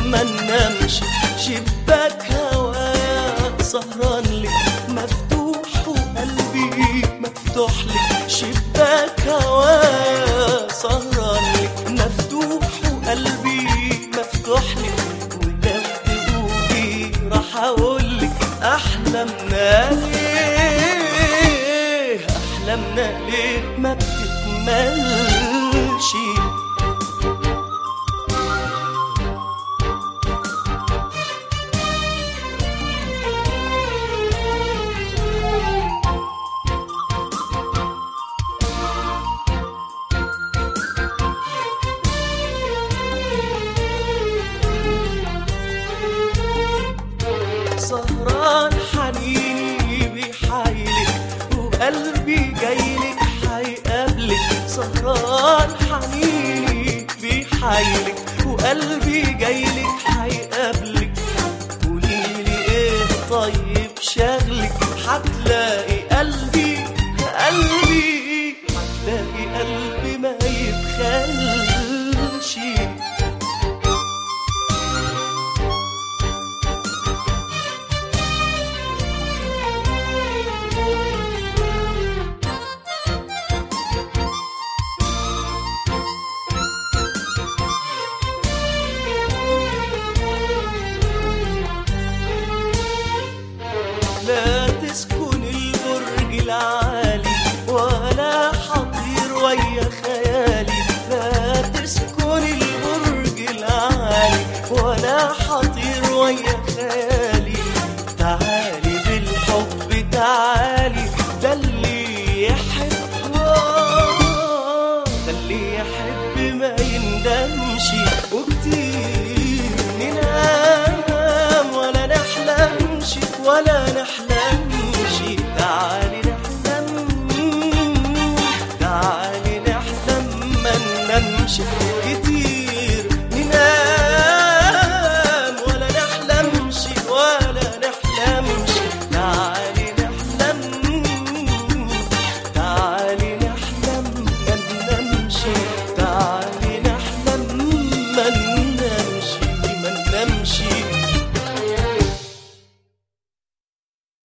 ما ننامش شباك هواك سهران لك مفتوح وقلبي مفتوح لك شباك هواك سهران لك مفتوح وقلبي مفتوح لك وده تقولي راح اقول لك احلامنا ليه احلامنا ليه ما بتكملش سهران حنيني بيحايلك وقلبي جايلك حيقابلك سهران حنيني بيحايلك وقلبي جايلك حيقابلك قوليلي ايه طيب شغلك هتلاقي قلبي قلبي هتلاقي قلبي ما يبخلش لا تسكن البرج العالي ولا حطير ويا خيالي لا تسكن البرج العالي ولا حطير ويا خيالي تعالي بالحب تعالي ده اللي يحب آه، ده اللي يحب ما يندمش وكتير ننام ولا نحلمش ولا نحلمش تعالي نحلم تعالي نحلم ما ننامش كتير ننام ولا نحلمش ولا نحلمش تعالي نحلم تعالي نحلم ما ننامش تعالي نحلم ما ننامش